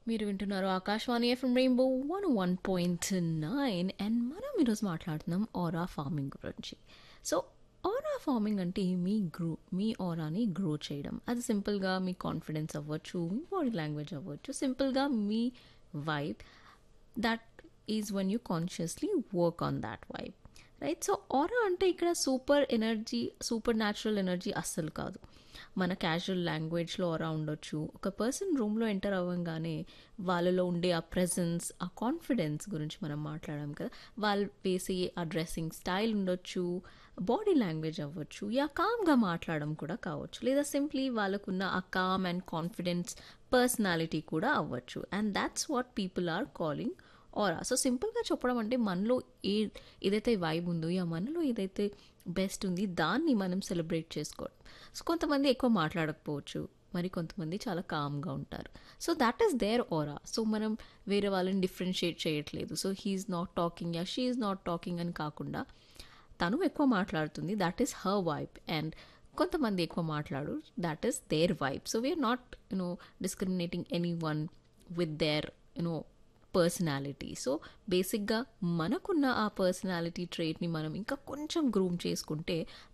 మీరు వింటున్నారు Akashvani FM rainbow one one point nine and మనం ఈరోజు మాట్లాడుతున్నాం ఆరా ఫార్మింగ్ గురించి సో ఆరా ఫార్మింగ్ అంటే మీ గ్రో మీ ఆరాని గ్రో చేయడం అది సింపుల్గా మీ కాన్ఫిడెన్స్ అవ్వచ్చు మీ బాడీ లాంగ్వేజ్ అవ్వచ్చు సింపుల్గా మీ vibe that is one you consciously work on that vibe right so aura అంటే ఇక్కడ super energy supernatural energy అస్సలు కాదు మన క్యాజువల్ లాంగ్వేజ్లో ఆరా ఉండొచ్చు ఒక పర్సన్ రూమ్లో ఎంటర్ అవ్వగానే వాళ్ళలో ఉండే ఆ ప్రెజెన్స్ ఆ కాన్ఫిడెన్స్ గురించి మనం మాట్లాడాం కదా వాళ్ళు వేసే ఆ డ్రెస్సింగ్ స్టైల్ ఉండొచ్చు బాడీ లాంగ్వేజ్ అవ్వచ్చు యా కామ్గా మాట్లాడడం కూడా కావచ్చు లేదా సింప్లీ వాళ్ళకున్న ఆ కామ్ అండ్ కాన్ఫిడెన్స్ పర్సనాలిటీ కూడా అవ్వచ్చు and that's what people are calling aura so సింపుల్గా చెప్పడం అంటే మనలో ఏ ఏదైతే వైబ్ ఉందో యా మనలో ఏదైతే బెస్ట్ ఉంది దాన్ని మనం సెలబ్రేట్ చేసుకోవడం సో కొంతమంది ఎక్కువ మాట్లాడకపోవచ్చు మరి కొంతమంది చాలా కామ్గా ఉంటారు so that is their aura so మనం వేరే వాళ్ళని డిఫరెన్షియేట్ చేయట్లేదు సో హీఈస్ నాట్ టాకింగ్ యా షీ ఈజ్ నాట్ టాకింగ్ అని కాకుండా తను ఎక్కువ మాట్లాడుతుంది that is her vibe and కొంతమంది ఎక్కువ మాట్లాడు that is their vibe so we are not you know discriminating anyone with their you know personality so బేసిక్గా మనకున్న ఆ పర్సనాలిటీ ట్రేట్ని మనం ఇంకా కొంచెం గ్రూమ్ చేసుకుంటే